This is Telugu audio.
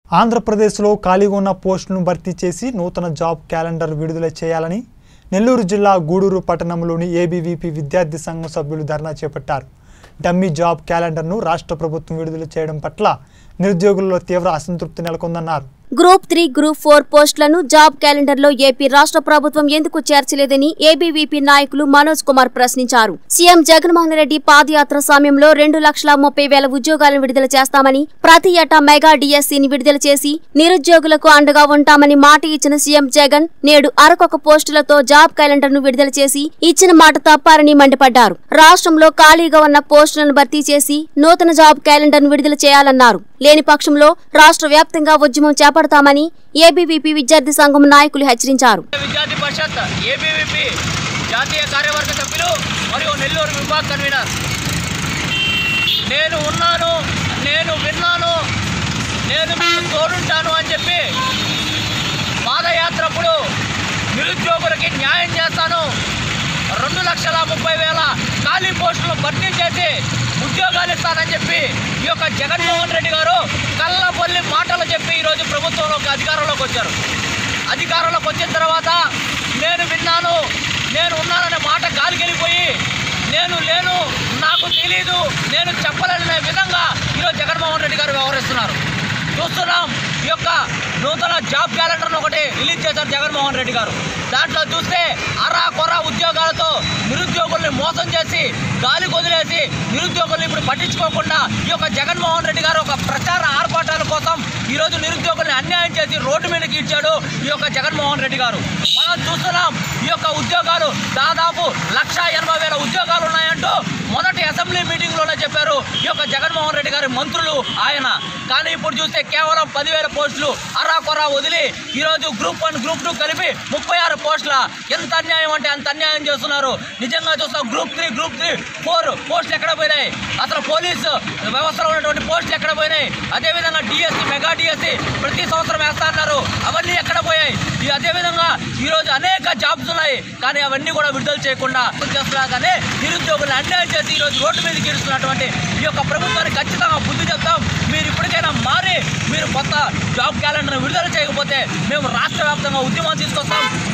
ఆంధ్రప్రదేశ్లో ఖాళీగా ఉన్న పోస్టులను భర్తీ చేసి నూతన జాబ్ క్యాలెండర్ విడుదల చేయాలని నెల్లూరు జిల్లా గూడూరు పట్టణంలోని ఏబీవీపీ విద్యార్థి సంఘం సభ్యులు ధర్నా చేపట్టారు డమ్మీ జాబ్ క్యాలెండర్ను రాష్ట్ర ప్రభుత్వం విడుదల చేయడం పట్ల నిరుద్యోగులలో తీవ్ర అసంతృప్తి నెలకొందన్నారు గ్రూప్ త్రీ గ్రూప్ ఫోర్ పోస్టులను జాబ్ క్యాలెండర్ లో ఏపీ రాష్ట్ర ప్రభుత్వం ఎందుకు చేర్చలేదని ఏబీవీపీ నాయకులు మనోజ్ కుమార్ ప్రశ్నించారు సీఎం జగన్మోహన్ రెడ్డి పాదయాత్ర సమయంలో రెండు లక్షల ముప్పై వేల ఉద్యోగాలను విడుదల చేస్తామని ప్రతి ఏటా మెగా డిఎస్సీని విడుదల చేసి నిరుద్యోగులకు అండగా ఉంటామని మాట ఇచ్చిన సీఎం జగన్ నేడు అరకొక పోస్టులతో జాబ్ క్యాలెండర్ ను విడుదల చేసి ఇచ్చిన మాట తప్పారని మండిపడ్డారు రాష్ట్రంలో ఖాళీగా ఉన్న పోస్టులను భర్తీ చేసి నూతన జాబ్ క్యాలెండర్ ను విడుదల చేయాలన్నారు లేని పక్షంలో రాష్ట్ర వ్యాప్తంగా ఉద్యమం చేపడతామని ఏబీవీపీ విద్యార్థి సంఘం నాయకులు హెచ్చరించారు విద్యార్థి పరిషత్ ఏబీవీపీ జాతీయ కార్యవర్గ సభ్యులు మరియు నెల్లూరు విభాగ్ కన్వీనర్ నేను ఉన్నాను నేను విన్నాను నేను మీకు తోడుంటాను అని చెప్పి పాదయాత్రప్పుడు నిరుద్యోగులకి న్యాయం చేస్తాను రెండు లక్షల ముప్పై వేల ఖాళీ పోస్టులు భర్తీ చేసి ఉద్యోగాలు ఇస్తానని చెప్పి ఈ యొక్క జగన్మోహన్ రెడ్డి గారు కళ్ళపల్లి మాటలు చెప్పి ఈరోజు ప్రభుత్వంలోకి అధికారంలోకి వచ్చారు అధికారంలోకి వచ్చిన తర్వాత నేను విన్నాను నేను ఉన్నాననే మాట గాలికెళ్ళిపోయి నేను లేను నాకు తెలీదు నేను చెప్పలేననే విధంగా ఈరోజు జగన్మోహన్ రెడ్డి గారు వ్యవహరిస్తున్నారు చూస్తున్నాం ఈ యొక్క నూతన జాబ్ క్యాలెండర్ను ఒకటి రిలీజ్ చేశారు జగన్మోహన్ రెడ్డి గారు దాంట్లో చూస్తే అరా కొర ఉద్యోగాలతో నిరుద్యోగుల్ని మోసం చేసి గాలి వదిలేసి నిరుద్యోగుల్ని ఇప్పుడు పట్టించుకోకుండా ఈ యొక్క జగన్మోహన్ రెడ్డి గారు ఒక ప్రచార ఆర్భాటాల కోసం ఈరోజు నిరుద్యోగుల్ని అన్యాయం చేసి రోడ్డు మీదకి ఇచ్చాడు ఈ యొక్క జగన్మోహన్ రెడ్డి గారు మనం చూస్తున్నాం ఈ యొక్క ఉద్యోగాలు దాదాపు లక్ష ఎనభై వేల ఉద్యోగాలు ఉన్నాయంటూ మొదటి అసెంబ్లీ మీటింగ్లోనే చెప్పారు ఈ యొక్క జగన్మోహన్ రెడ్డి గారి మంత్రులు ఆయన కానీ ఇప్పుడు చూస్తే కేవలం పదివేల పోస్టులు అరా కొరా వదిలి ఈరోజు గ్రూప్ వన్ గ్రూప్ టూ కలిపి ముప్పై ఆరు పోస్టుల ఎంత అన్యాయం అంటే అంత అన్యాయం చేస్తున్నారు నిజంగా చూస్తాం group three group three four పోస్టులు ఎక్కడ పోయినాయి అసలు పోలీసు వ్యవస్థలో ఉన్నటువంటి పోస్టులు ఎక్కడ పోయినాయి అదేవిధంగా డిఎస్సి మెగా డిఎస్సి ప్రతి సంవత్సరం వేస్తా అన్నారు అవన్నీ ఎక్కడ పోయాయి ఈ అదేవిధంగా ఈరోజు అనేక జాబ్స్ ఉన్నాయి కానీ అవన్నీ కూడా విడుదల చేయకుండా చేస్తున్నాగానే నిరుద్యోగులు అన్యాయం చేసి ఈరోజు రోడ్డు మీదకి ఇడుస్తున్నటువంటి ఈ యొక్క ప్రభుత్వానికి ఖచ్చితంగా బుద్ధి చెప్తాం మీరు ఇప్పటికైనా మారి మీరు కొత్త జాబ్ క్యాలెండర్ విడుదల చేయకపోతే మేము రాష్ట్ర వ్యాప్తంగా ఉద్యమం తీసుకొస్తాం